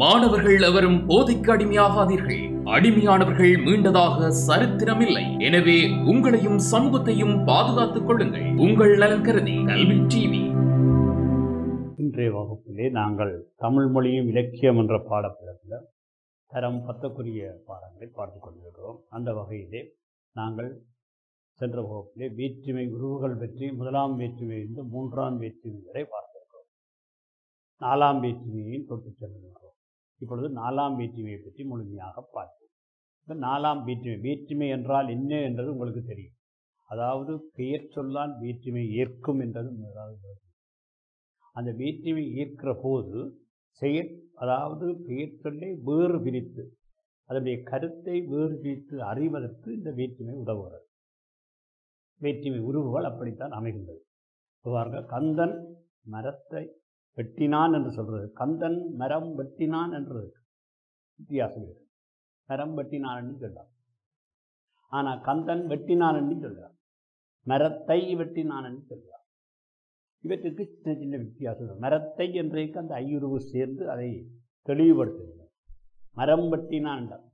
மாணவர்கள் எவரும் போதைக்கு அடிமையாகாதீர்கள் அடிமையானவர்கள் மீண்டதாக சரித்திரமில்லை எனவே உங்களையும் சமூகத்தையும் பாதுகாத்துக் கொள்ளுங்கள் உங்கள் நலன் கருதி கல்வி டிவி இன்றைய வகுப்பிலே நாங்கள் தமிழ் மொழியும் இலக்கியம் என்ற பாடப்பிரிவில் தரம் பத்துக்குரிய பாடங்களை பார்த்துக் கொண்டிருக்கிறோம் அந்த வகையிலே நாங்கள் சென்ற வகுப்பிலே வேற்றுமை உருவுகள் பற்றி முதலாம் வேற்றுமையிலிருந்து மூன்றாம் வேற்றுமை வரை பார்த்திருக்கிறோம் நாலாம் வேற்றுமையையும் தொட்டு செல்கின்றோம் இப்பொழுது நாலாம் வேற்றுமையை பற்றி முழுமையாக பார்ப்போம் இந்த நாலாம் வேற்றுமை வேற்றுமை என்றால் என்ன என்றது உங்களுக்கு தெரியும் அதாவது பெயர் சொல்லால் வேற்றுமை ஏற்கும் என்றது முதலாவது விளக்கம். அந்த வேற்றுமை ஏற்கிற போது செயற் அதாவது பெயர் சொல்லை வேறு பிரித்து அதனுடைய கருத்தை வேறு பிரித்து அறிவதற்கு இந்த வேற்றுமை உதவுகிறது வேற்றுமை உருவுகள் அப்படித்தான் அமைகின்றது பாருங்க கந்தன் மரத்தை வெட்டினான் என்று சொல்றது கந்தன் மரம் வெட்டினான் என்று இருக்கு. வித்தியாசம் இருக்கு மரம் வெட்டினான் என்று சொல்லலாம் ஆனால் கந்தன் வெட்டினான் என்று சொல்கிறார் மரத்தை வெட்டினான் என்று சொல்கிறார் இவற்றுக்கு சின்ன சின்ன வித்தியாசம் இருக்கு. மரத்தை என்றைக்கு அந்த ஐயுருவு சேர்ந்து அதை தெளிவுபடுத்துகிறது மரம் வெட்டினான் என்றார்.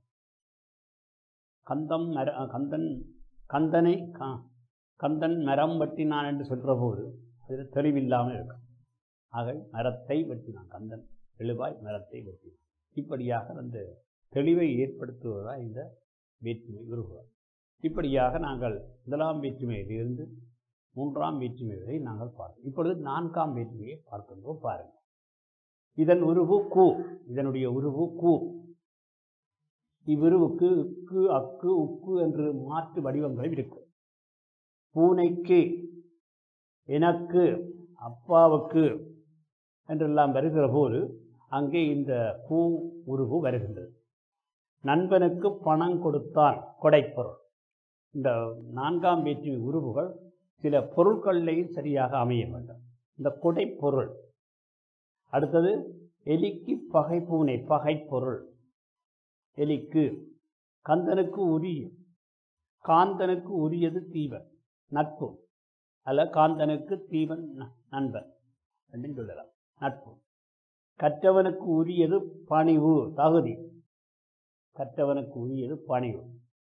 கந்தம் மர கந்தன் கந்தனை க- கந்தன் மரம் வெட்டினான் என்று சொல்கிற போது அதில் தெளிவில்லாமல் இருக்கும் ஆக மரத்தை வெட்டினான் கந்தன் தெளிவாய் மரத்தை வெட்டினான் இப்படியாக அந்த தெளிவை ஏற்படுத்துவதாக இந்த வேற்றுமை உருவார் இப்படியாக நாங்கள் முதலாம் வேற்றுமையிலிருந்து மூன்றாம் வேற்றுமை வரை நாங்கள் பார்த்தோம் இப்பொழுது நான்காம் வேற்றுமையை பார்க்கின்றோம் பாருங்கள் இதன் உருவு கூ இதனுடைய உருவு கூ இவ்வுருவுக்கு இக்கு அக்கு உக்கு என்று மாற்று வடிவங்கள் இருக்கும் பூனைக்கு எனக்கு அப்பாவுக்கு என்றெல்லாம் வருகிற போது அங்கே இந்த பூ உருவு வருகின்றது நண்பனுக்கு பணம் கொடுத்தான் கொடைப்பொருள் இந்த நான்காம் வேற்றுமை உருவுகள் சில பொருட்கள்லையும் சரியாக அமைய வேண்டும் இந்த கொடைப்பொருள் அடுத்தது எலிக்கு பகை பூனை பகைப்பொருள் எலிக்கு கந்தனுக்கு உரிய காந்தனுக்கு உரியது தீவன் நட்பு அல்ல காந்தனுக்கு தீவன் ந- நண்பன் அப்படின்னு சொல்லலாம் நட்பு கற்றவனுக்கு உரியது பணிவு தகுதி கற்றவனுக்கு உரியது பணிவு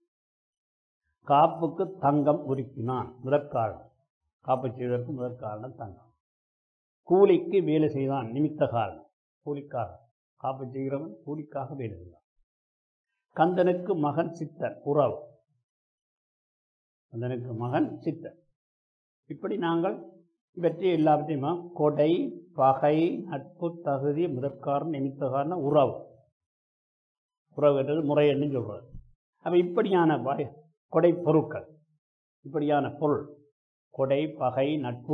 காப்புக்கு தங்கம் உருக்கினான் முதற்காரணம் காப்பு செய்வதற்கு முதற்காரணம் தங்கம் கூலிக்கு வேலை செய்தான் நிமித்த காரணம் கூலிக்காக காப்பு செய்கிறவன் கூலிக்காக வேலை செய்தான் கந்தனுக்கு மகன் சித்தர் உறவு கந்தனுக்கு மகன் சித்தர் இப்படி நாங்கள் இவற்றை எல்லாவற்றையுமா கொடை பகை நட்பு தகுதி முதற்காரணம் நிமித்த காரணம் உறவு உறவு என்றது முறை என்று சொல்கிறது அப்போ இப்படியான வகை- கொடை பொருட்கள் இப்படியான பொருள் கொடை பகை நட்பு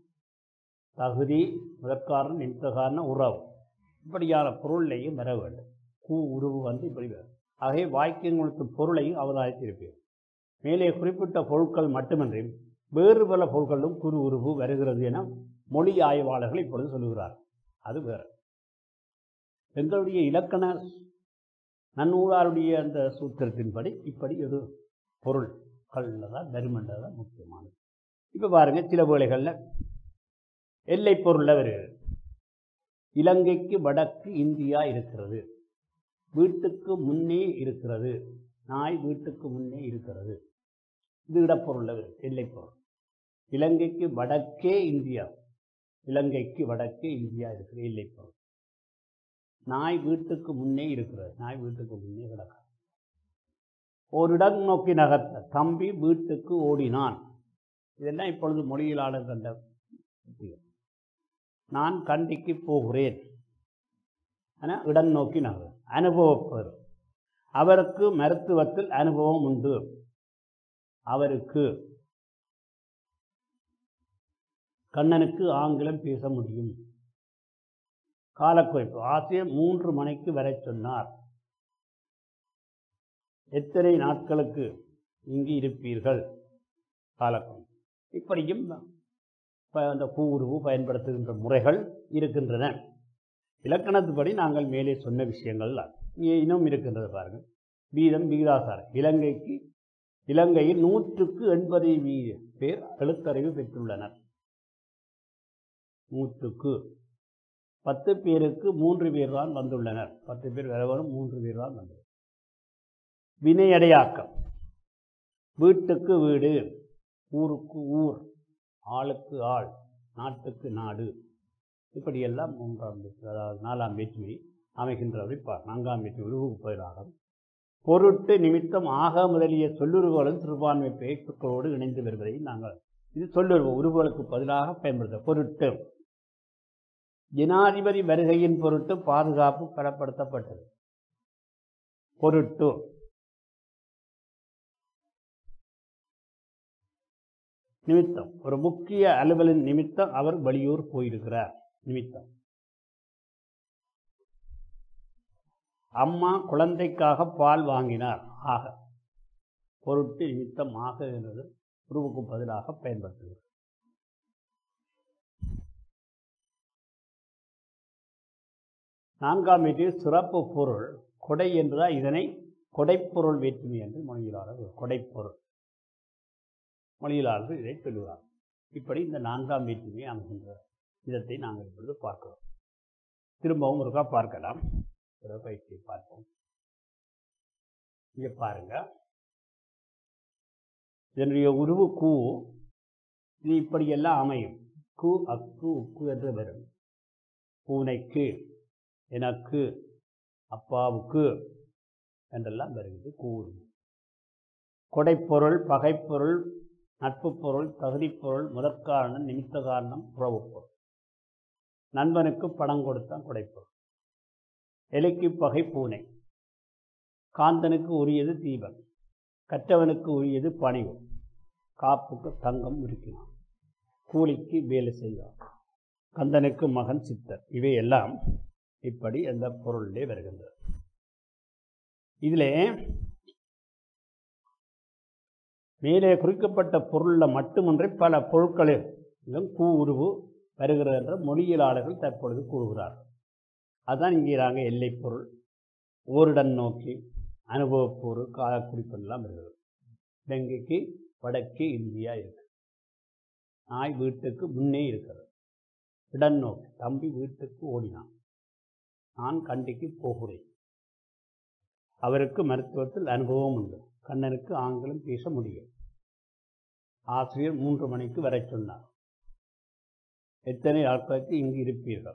தகுதி முதற்காரணம் நிமித்த காரணம் உறவு இப்படியான பொருளையும் வர வேண்டும் கூ உருவு வந்து இப்படி வரும் ஆகவே வாக்கியங்களுக்கு பொருளையும் அவதானித்திருப்பீர் மேலே குறிப்பிட்ட பொருட்கள் மட்டுமின்றி வேறு பல பொருட்களும் குறு உருவு வருகிறது என மொழி ஆய்வாளர்கள் இப்பொழுது சொல்லுகிறார் அது வேறு எங்களுடைய இலக்கண நன்னூலாருடைய அந்த சூத்திரத்தின்படி இப்படி ஒரு பொருட்கள் தான் தருமன்றது தான் முக்கியமானது இப்போ பாருங்க சில வேளைகளில் எல்லை பொருளில் வருகிறது இலங்கைக்கு வடக்கு இந்தியா இருக்கிறது வீட்டுக்கு முன்னே இருக்கிறது நாய் வீட்டுக்கு முன்னே இருக்கிறது இது இடப்பொருளில் வருது எல்லைப்பொருள் இலங்கைக்கு வடக்கே இந்தியா இலங்கைக்கு வடக்கே இந்தியா இருக்கிற எல்லைப்பொருள் நாய் வீட்டுக்கு முன்னே இருக்கிறது நாய் வீட்டுக்கு முன்னே கிடக்க ஓரிடம் நோக்கி நகர்த்த தம்பி வீட்டுக்கு ஓடினான் இதெல்லாம் இப்பொழுது மொழியியலாளர் கண்ட உத்திகள். நான் கண்டிக்கு போகிறேன் என இடம் நோக்கி நகர் அனுபவப்பெறும் அவருக்கு மருத்துவத்தில் அனுபவம் உண்டு அவருக்கு கண்ணனுக்கு ஆங்கிலம் பேச முடியும் காலக்குறிப்பு ஆசிரியர் மூன்று மணிக்கு வரை சொன்னார் எத்தனை நாட்களுக்கு இங்கு இருப்பீர்கள் காலக்குறிப்பு இப்படியும் ப- அந்த கூறுவு பயன்படுத்துகின்ற முறைகள் இருக்கின்றன இலக்கணத்துப்படி நாங்கள் மேலே சொன்ன விஷயங்கள் தான். இங்கே இன்னும் இருக்கின்றது பாருங்கள் வீதம் விகிதாசாரம் இலங்கைக்கு இலங்கையில் நூற்றுக்கு எண்பது வீத பேர் எழுத்தறிவு பெற்றுள்ளனர் நூற்றுக்கு பத்து பேருக்கு மூன்று பேர் தான் வந்துள்ளனர் பத்து பேர் வரவரும் மூன்று பேர் தான் வந்துள்ளனர் வினையடையாக்கம் வீட்டுக்கு வீடு ஊருக்கு ஊர் ஆளுக்கு ஆள் நாட்டுக்கு நாடு இப்படியெல்லாம் மூன்றாம் வேற்றுமை அதாவது நாலாம் வேற்றுமை அமைகின்றவரை பார் நான்காம் வேற்றுமை உருவுக்கு பதிலாக பொருட்டு நிமித்தம் ஆக முதலிய சொல்லுருவுகளும் சிறுபான்மை பெயர்ப்புகளோடு இணைந்து வருவதை நாங்கள் இது சொல்லுருவு உருவுகளுக்கு பதிலாக பயன்படுத்த பொருட்டு ஜனாதிபதி வருகையின் பொருட்டு பாதுகாப்பு பலப்படுத்தப்பட்டது பொருட்டு நிமித்தம் ஒரு முக்கிய அலுவலின் நிமித்தம் அவர் வெளியூர் போயிருக்கிறார் நிமித்தம் அம்மா குழந்தைக்காக பால் வாங்கினார் ஆக பொருட்டு நிமித்தம் ஆக என்பது உருவுக்கு பதிலாக பயன்படுத்துகிறது நான்காம் வீட்டில் சிறப்பு பொருள் கொடை என்றால் இதனை கொடைப்பொருள் வேற்றுமை என்று மொழியிலாளர் கொடைப்பொருள் மொழியிலாளர்கள் இதை சொல்லுவார் இப்படி இந்த நான்காம் வேற்றுமை அமைகின்ற விதத்தை நாங்கள் இப்பொழுது பார்க்கிறோம் திரும்பவும் ஒருக்கா பார்க்கலாம் ஒரு பயிற்சியை பார்ப்போம் இங்கே பாருங்க இதனுடைய உருவு கூ இது இப்படியெல்லாம் அமையும் கு அக்கு உக்கு என்று வரும் பூனைக்கு எனக்கு அப்பாவுக்கு என்றெல்லாம் வருகிறது கூறு கொடைப்பொருள் பகைப்பொருள் நட்பு பொருள் தகுதிப் பொருள் முதற்காரணம் நிமித்த காரணம் உறவுப் பொருள் நண்பனுக்கு பணம் கொடுத்தான் கொடைப்பொருள் எலிக்கு பகை பூனை காந்தனுக்கு உரியது தீபன் கற்றவனுக்கு உரியது பணிவு காப்புக்கு தங்கம் இருக்கினான் கூலிக்கு வேலை செய்வான் கந்தனுக்கு மகன் சித்தர் இவையெல்லாம் இப்படி அந்த பொருளிலே வருகின்றது இதிலே மேலே குறிக்கப்பட்ட பொருளில் மட்டுமின்றி பல பொருட்களிலும் கூ உருவு வருகிறது என்ற மொழியியலாளர்கள் தற்பொழுது கூறுகிறார்கள் அதுதான் இங்கே நாங்கள் எல்லைப் பொருள் ஓரிடம் நோக்கி அனுபவப்பொருள் காலக்குறிப்பெல்லாம் வருகிறது இலங்கைக்கு வடக்கே இந்தியா இருக்கு நாய் வீட்டுக்கு முன்னே இருக்கிறது இடம் நோக்கி தம்பி வீட்டுக்கு ஓடினான் நான் கண்டிக்கு போகிறேன் அவருக்கு மருத்துவத்தில் அனுபவம் உண்டு கண்ணனுக்கு ஆங்கிலம் பேச முடியும் ஆசிரியர் மூன்று மணிக்கு வர சொன்னார் எத்தனை நாட்களுக்கு இங்கு இருப்பீர்கள்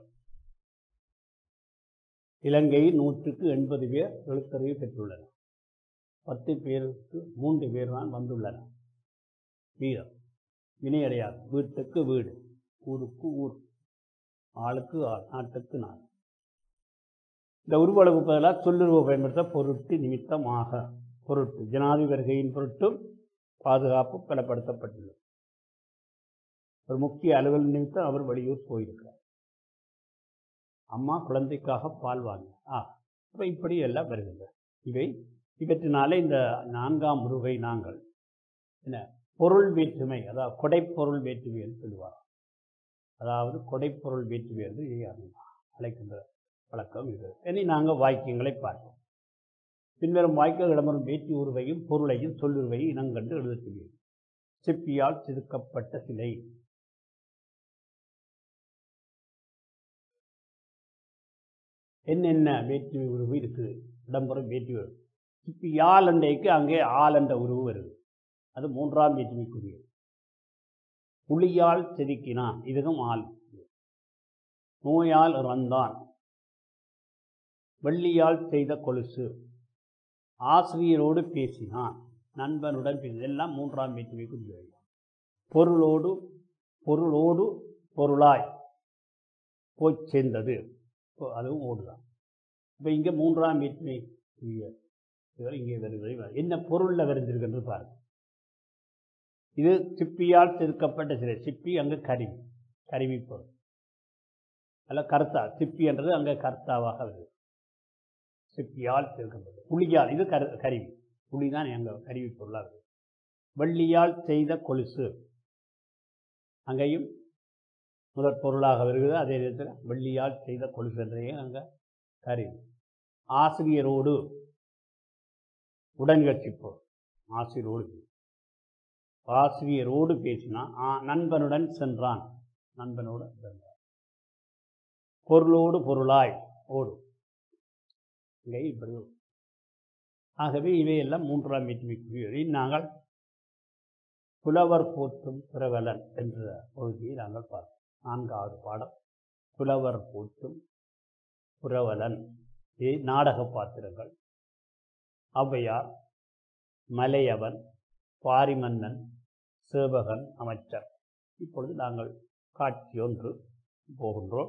இலங்கையில் நூற்றுக்கு எண்பது பேர் எழுத்தறிவு பெற்றுள்ளனர் பத்து பேருக்கு மூன்று பேர் தான் வந்துள்ளனர் வீரம் வினையடையாது வீட்டுக்கு வீடு ஊருக்கு ஊர் ஆளுக்கு ஆள் நாட்டுக்கு நாள் இந்த உருவளவு பதிலாக சொல்லுருவ பயன்படுத்த பொருட்டு நிமித்தமாக பொருட்டு ஜனாதிபதி வருகையின் பொருட்டும் பாதுகாப்பு பலப்படுத்தப்பட்டுள்ளது ஒரு முக்கிய அலுவல் நிமித்தம் அவர் வெளியூர் போயிருக்கிறார் அம்மா குழந்தைக்காக பால் வாங்க ஆ அப்போ இப்படி எல்லாம் வருகின்றன இவை இவற்றினாலே இந்த நான்காம் முருகை நாங்கள் என்ன பொருள் வேற்றுமை அதாவது கொடைப்பொருள் வேற்றுமை என்று சொல்லுவார் அதாவது கொடைப்பொருள் வேற்றுமை என்று இதை அழைக்கின்ற பழக்கம் இருக்கிறது இனி நாங்கள் வாக்கியங்களை பார்ப்போம் பின்வரும் வாக்கிய இடம்பெறும் வேற்றி உருவையும் பொருளையும் சொல்லுருவையும் இனங்கண்டு எழுத சொல்லியது சிப்பியால் செதுக்கப்பட்ட சிலை என்னென்ன வேற்றுமை உருவு இருக்குது இடம்பெறும் வேற்றுமை உருவு சிப்பியால் அண்டைக்கு அங்கே ஆள் என்ற உருவு வருது அது மூன்றாம் வேற்றுமைக்குரியது புலியால் செதுக்கினான் இதுவும் ஆள் நோயால் வந்தான் வெள்ளியால் செய்த கொலுசு ஆசிரியரோடு பேசினான் நண்பனுடன் பேசினான் எல்லாம் மூன்றாம் வேற்றுமைக்கு பொருளோடு பொருளோடு பொருளாய் போய் சேர்ந்தது அதுவும் ஓடுதான் இப்போ இங்கே மூன்றாம் வேற்றுமை இங்கே வருவதை என்ன பொருளில் வருந்திருக்கின்றது பாருங்க இது சிப்பியால் செதுக்கப்பட்ட சிலை சிப்பி அங்கே கருவி கருவி பொருள் அல்ல கர்த்தா சிப்பி என்றது அங்கே கர்த்தாவாக வருது சிப்பியால் செதுக்கப்பட்டது புளியால் இது கரு கருவி புளி தான் எங்கள் கருவி பொருளாக இருக்குது வெள்ளியால் செய்த கொலுசு அங்கேயும் முதற் பொருளாக வருகிறது அதே நேரத்தில் வெள்ளியால் செய்த கொலுசு என்றையும் அங்கே கருவி ஆசிரியரோடு உடன்கட்சி பொருள் ஆசிரியரோடு ஆசிரியரோடு பேசினான் நண்பனுடன் சென்றான் நண்பனோடு சென்றான் பொருளோடு பொருளாய் ஓடும் இங்கே இப்படி ஓடும். ஆகவே இவையெல்லாம் மூன்றாம் வேற்றுமைக்குரியவை நாங்கள் புலவர் போற்றும் பிரபலன் என்ற பகுதியை நாங்கள் பார்த்தோம் நான்காவது பாடம் புலவர் போற்றும் புரவலன் இது நாடக பாத்திரங்கள் ஔவையார் மலையவன் பாரிமன்னன் சேவகன் அமைச்சர் இப்பொழுது நாங்கள் காட்சி ஒன்று போகின்றோம்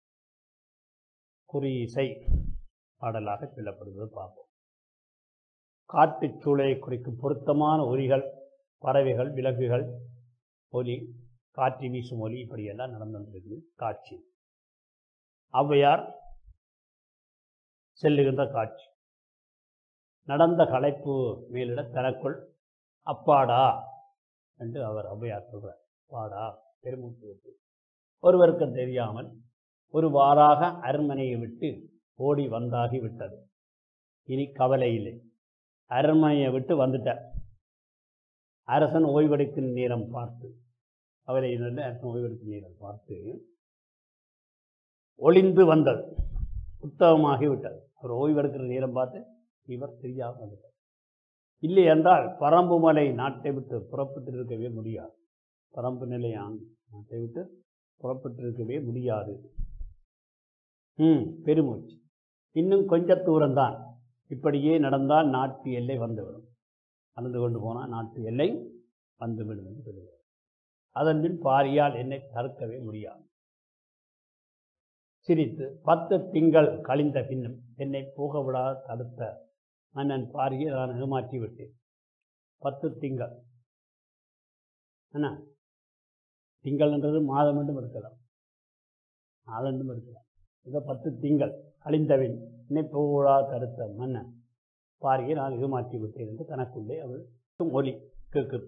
குறியிசை பாடலாக சொல்லப்படுவது பார்ப்போம் காட்டுச் சூழலை குறிக்கும் பொருத்தமான ஒலிகள் பறவைகள் விலங்குகள் ஒலி காற்று வீசும் ஒலி இப்படியெல்லாம் நடந்து வந்திருக்குது காட்சி ஔவையார் செல்லுகின்ற காட்சி நடந்த களைப்பு மேலிட தனக்குள் அப்பாடா என்று அவர் ஔவையார் சொல்றார் பாடா பெருமூச்சு விட்டு ஒருவருக்கு தெரியாமல் ஒரு வாராக அரண்மனையை விட்டு ஓடி வந்தாகி விட்டது இனி கவலை இல்லை அரண்மனையை விட்டு வந்துட்டார் அரசன் ஓய்வெடுக்கும் நேரம் பார்த்து கவலை இல்லை அரசன் ஓய்வெடுக்கும் நேரம் பார்த்து ஒளிந்து வந்தது புத்தகமாகி விட்டது அவர் ஓய்வெடுக்கிற நேரம் பார்த்து இவர் தெரியாமல் வந்துட்டார் இல்லை என்றால் பரம்பு மலை நாட்டை விட்டு புறப்பட்டிருக்கவே முடியாது பரம்பு நிலையான் நாட்டை விட்டு புறப்பட்டிருக்கவே முடியாது ம் பெருமூச்சு இன்னும் கொஞ்ச தூரம்தான் இப்படியே நடந்தால் நாட்டு எல்லை வந்துவிடும் நடந்து கொண்டு போனால் நாட்டு எல்லை வந்துவிடும் என்று சொல்லுவார் அதன் பின் பாரியால் என்னை தடுக்கவே முடியாது சிரித்து பத்து திங்கள் கழிந்த பின்னும் என்னை போக விடாத தடுத்த மன்னன் பாரியை நான் ஏமாற்றி விட்டேன் பத்து திங்கள் என்ன திங்கள்ன்றது மாதம் என்றும் இருக்கலாம் நாளென்றும் இருக்கலாம் இதை பத்து திங்கள் கழிந்தவின் என்னை போக விடாத தடுத்த மன்னன் பாரியை நான் ஏமாற்றி விட்டேன் என்று தனக்குள்ளே அவள் ஒலி கேட்குது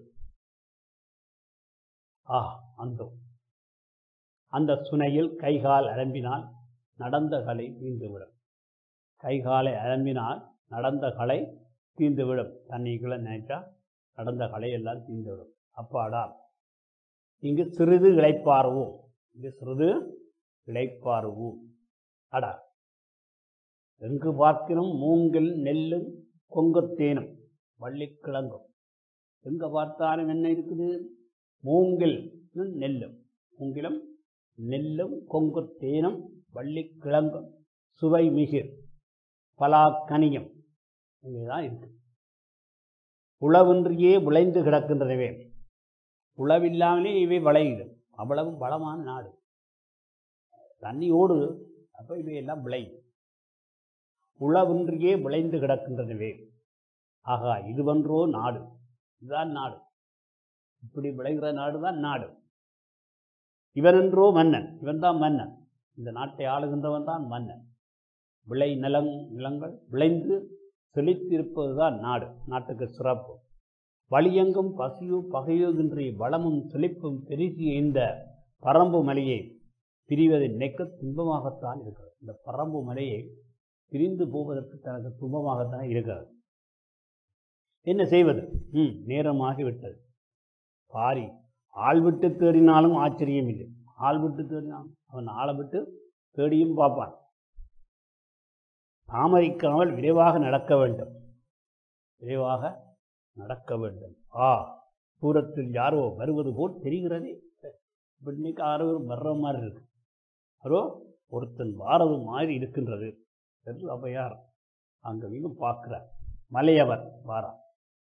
ஆ அந்த அந்த சுனையில் கைகால் அலம்பினால் நடந்த கலை தீர்ந்துவிடும் கைகாலை அலம்பினால் நடந்த கலை தீர்ந்துவிடும் தண்ணிக்குள்ள நினைச்சா நடந்த கலை எல்லாம் தீர்ந்துவிடும் அப்பாடா இங்கு சிறிது இளைப்பாறுவோம் இங்கு சிறிது இளைப்பாறுவோம் அடா எங்கு பார்க்கினும் மூங்கில் நெல்லும் கொங்குத்தேனும் வள்ளிக்கிழங்கும் எங்க பார்த்தாலும் என்ன இருக்குது மூங்கில் நெல்லும் மூங்கிலும் நெல்லும் கொங்குத்தேனும் வள்ளிக்கிழங்கும் சுவை மிகு பலாக்கனியும் இங்கேதான் இருக்கு உழவின்றியே விளைந்து கிடக்கின்றனவே உழவில்லாமலே இவை விளையுது அவ்வளவு வளமான நாடு தண்ணி ஓடுது அப்போ இவையெல்லாம் விளையுது உழவின்றியே விளைந்து கிடக்கின்றனவே ஆகா இதுவன்றோ நாடு இதுதான் நாடு இப்படி விளைகிற நாடு தான் நாடு இவனென்றோ மன்னன் இவன் தான் மன்னன் இந்த நாட்டை ஆளுகின்றவன் தான் மன்னன் விளை நிலங் நிலங்கள் விளைந்து செழித்திருப்பது தான் நாடு நாட்டுக்கு சிறப்பு வழியெங்கும் பசியோ பகையோகின்றி வளமும் செழிப்பும் பெருகிய இந்த பரம்பு மலையை பிரிவதை நினைக்க துன்பமாகத்தான் இருக்கிறது இந்த பரம்பு மலையை பிரிந்து போவதற்கு தனக்கு துன்பமாகத்தான் இருக்கிறது என்ன செய்வது ம் நேரமாகிவிட்டது பாரி ஆள் விட்டு தேடினாலும் ஆச்சரியம் இல்லை ஆள் விட்டு தேடினாலும் அவன் ஆளை விட்டு தேடியும் பார்ப்பான் தாமதிக்காமல் விரைவாக நடக்க வேண்டும் விரைவாக நடக்க வேண்டும் ஆ தூரத்தில் யாரோ வருவது போல் தெரிகிறதே இன்னைக்கு யாரோ வர்ற மாதிரி இருக்கு யாரோ ஒருத்தன் வாரது மாதிரி இருக்கின்றது என்று ஔவையார் அங்கே மீண்டும் பார்க்கிறார் மலையவர் வாரா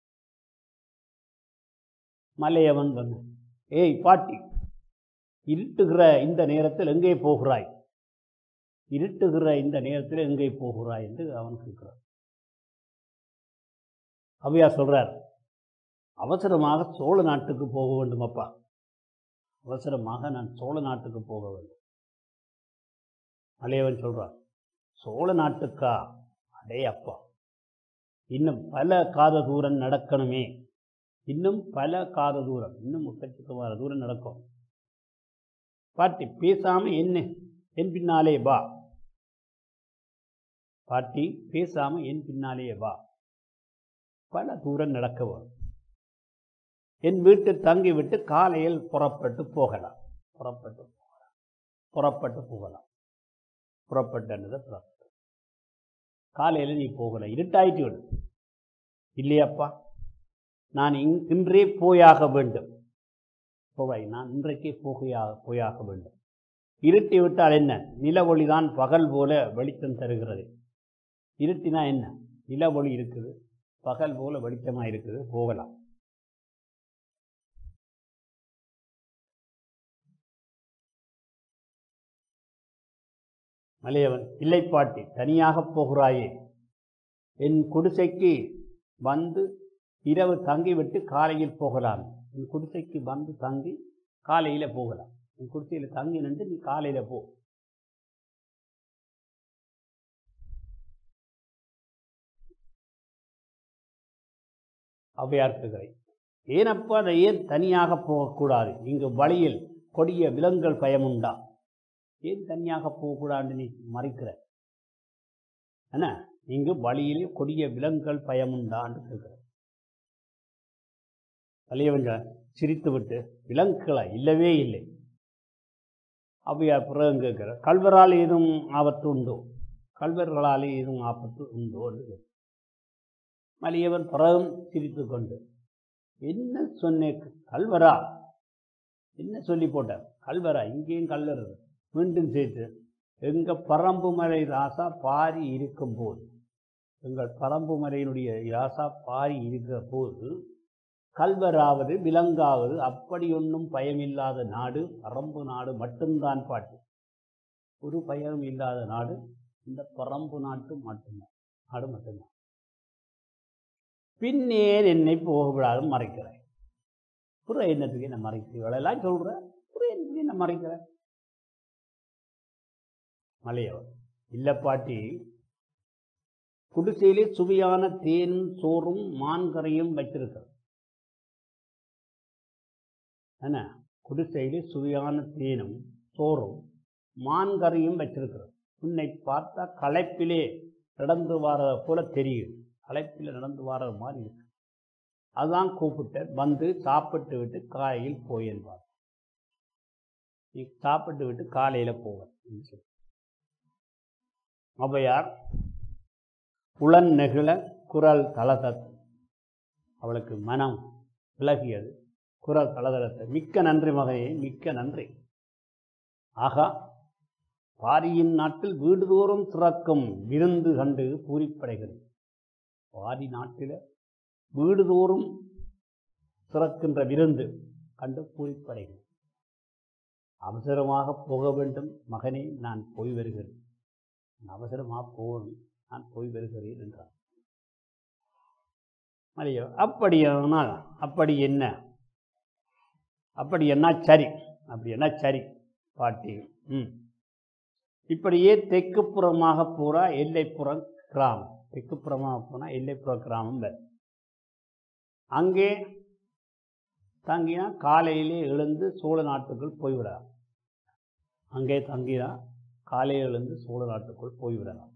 மலையவன் வந்து ஏய் பாட்டி இருட்டுகிற இந்த நேரத்தில் எங்கே போகிறாய் இருட்டுகிற இந்த நேரத்தில் எங்கே போகிறாய் என்று அவன் கேட்கிறான் அவையா சொல்றார் அவசரமாக சோழ நாட்டுக்கு போக வேண்டும் அப்பா அவசரமாக நான் சோழ நாட்டுக்கு போக வேண்டும் மலையவன் சொல்றான் சோழ நாட்டுக்கா அடே அப்பா இன்னும் பல காத தூரம் நடக்கணுமே இன்னும் பல காத தூரம் இன்னும் முக்கச்சக்கமான தூரம் நடக்கும் பாட்டி பேசாம என்ன என் பின்னாலே வா பாட்டி பேசாம என் பின்னாலே வா பல தூரம் நடக்க வரும் என் வீட்டு தங்கி விட்டு காலையில் புறப்பட்டு போகலாம் புறப்பட்டு போகலாம் புறப்பட்டு போகலாம் புறப்பட்டதை புறப்பட்ட காலையில் நீ போகல இருட்டாயிட்டு விடு இல்லையாப்பா நான் இன் இன்றே போயாக வேண்டும் போவாய் நான் இன்றைக்கே போகையாக போயாக வேண்டும் இருட்டி விட்டால் என்ன நில ஒளிதான் பகல் போல வெளிச்சம் தருகிறது இருட்டினா என்ன நில ஒளி இருக்குது பகல் போல வெளிச்சமாக இருக்குது போகலாம் மலையவன் இல்லை பாட்டி தனியாக போகிறாயே என் குடிசைக்கு வந்து இரவு தங்கிவிட்டு காலையில் போகலாம் என் குடிசைக்கு வந்து தங்கி காலையில் போகலாம் என் குடிசையில் தங்கி நின்று நீ காலையில் போ ஔவையார் கேட்கிறேன் ஏனப்பா அதை ஏன் தனியாக போகக்கூடாது இங்கு வழியில் கொடிய விலங்குகள் பயமுண்டா ஏன் தனியாக போகக்கூடாதுன்னு நீ மறைக்கிற என்ன இங்கு வழியிலே கொடிய விலங்குகள் பயமுண்டான்னு கேட்கிற வலியவங்க சிரித்துவிட்டு விலங்குகளா இல்லவே இல்லை ஔவையார் பிறகு கேட்கிற கல்வரால் ஏதும் ஆபத்து உண்டோ கல்வர்களால் ஏதும் ஆபத்து உண்டோ என்று கேட்கிறார். மலியவன் பிறகும் சிரித்து கொண்டு என்ன சொன்னேன் கல்வரா என்ன சொல்லி போட்டார் கல்வரா இங்கேயும் கல்வர் இருக்கு. மீண்டும் சேர்த்து எங்க பரம்பு மலை ராசா பாரி இருக்கும் போது எங்கள் பரம்பு மலையினுடைய ராசா பாரி இருக்கிற போது கல்வராவது விலங்காவது அப்படி ஒன்றும் பயமில்லாத நாடு பரம்பு நாடு மட்டும்தான் பாட்டு ஒரு பயம் இல்லாத நாடு இந்த பரம்பு நாட்டு மட்டும்தான் நாடு மட்டும்தான் பின்னேர் என்னை போகவிடாது மறைக்கிறேன் புற என்னத்துக்கு என்ன மறைக்கிறீர்கள் எல்லாம் சொல்ற புற என்னத்துக்கு என்ன மறைக்கிறேன் மலையவர் இல்ல பாட்டி குடிசையிலே சுவையான தேனும் சோறும் மான்கரையும் வைத்திருக்கிறது என்ன குடிசையிலே சுவையான தேனும் சோறும் மான்கரையும் வச்சிருக்கிறது உன்னை பார்த்தா களைப்பிலே நடந்து வர போல தெரியுது களைப்பில் நடந்து வர மாதிரி இருக்கு அதான் கூப்பிட்டேன் வந்து சாப்பிட்டு விட்டு காலையில் போய் என்பார் நீ சாப்பிட்டு விட்டு காலையில் போவேன் என்று சொல்லி ஔவையார் புலன் நெகிழ குரல் தளதத் அவளுக்கு மனம் விலகியது குரல் தளதளத்தை மிக்க நன்றி மகனே மிக்க நன்றி ஆகா பாரியின் நாட்டில் வீடுதோறும் திறக்கும் விருந்து கண்டு பூரிப்படைகிறது பாரி நாட்டில் வீடுதோறும் திறக்கின்ற விருந்து கண்டு பூரிப்படைகிறது அவசரமாக போக வேண்டும் மகனே நான் போய் வருகிறேன் நான் அவசரமாக போகணும் நான் போய் வருகிறேன் என்றார் மரியோ அப்படியானால் அப்படி என்ன அப்படி என்ன சரி அப்படி என்ன சரி பாட்டி ம் இப்படியே தெற்குப்புறமாக பூரா எல்லைப்புறம் கிராமம் தெற்குப்புறமாக போனால் எல்லைப்புற கிராமம் வேறு அங்கே தங்கினா காலையிலே எழுந்து சோழ நாட்டுக்குள் போய்விடலாம் அங்கே தங்கினா காலையில் எழுந்து சோழ நாட்டுக்குள் போய்விடலாம்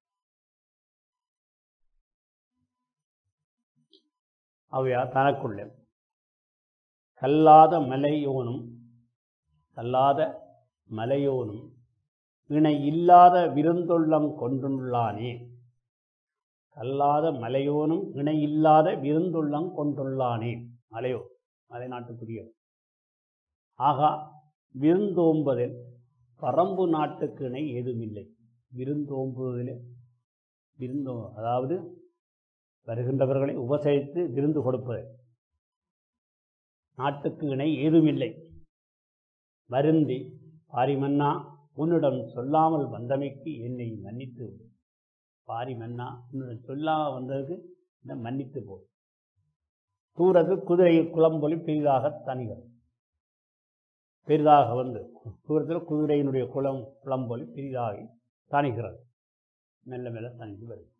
அவையா தனக்குள்ளே கல்லாத மலையோனும் கல்லாத மலையோனும் இணை இல்லாத விருந்தொள்ளம் கொண்டுள்ளானே கல்லாத மலையோனும் இணை இல்லாத விருந்துள்ளம் கொண்டுள்ளானே மலையோ மலைநாட்டுக்குரிய ஆகா விருந்தோம்பதில் பரம்பு நாட்டுக்கு இணை ஏதுமில்லை விருந்தோம்புவதில் விருந்தோ அதாவது வருகின்றவர்களை உபசரித்து விருந்து கொடுப்பது நாட்டுக்கு இணை ஏதுமில்லை வருந்தி பாரிமன்னா உன்னிடம் சொல்லாமல் வந்தமைக்கு என்னை மன்னித்து விடு. பாரி மன்னா உன்னிடம் சொல்லாமல் வந்ததுக்கு என்னை மன்னித்து போ தூரது குதிரை குளம்பொலி பெரிதாக தனிகள் பெரிதாக வந்து தூரத்தில் குதிரையினுடைய குளம் குளம்பொலி பெரிதாகி தணிகிறது மெல்ல மெல்ல தணிந்து வருது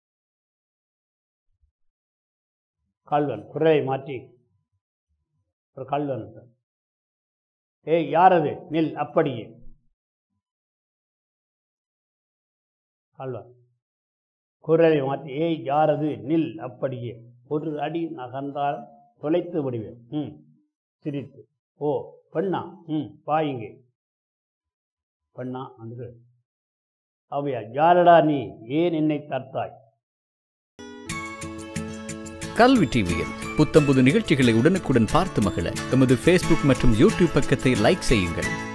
கல்வன் குதிரையை மாற்றி ஒரு கல்வன் ஏய் யாரது நில் அப்படியே கல்வன் குரலை மாற்றி ஏய் யாரது நில் அப்படியே ஒரு அடி நகர்ந்தால் தொலைத்து விடுவேன் ம் சிரித்து ஓ பெண்ணா ம் வா இங்கே பெண்ணா வந்து அவையா யாரடா நீ ஏன் என்னை தர்த்தாய் கல்வி டிவியில் புத்தம்புது நிகழ்ச்சிகளை உடனுக்குடன் பார்த்து மகிழ எமது ஃபேஸ்புக் மற்றும் யூடியூப் பக்கத்தை லைக் செய்யுங்கள்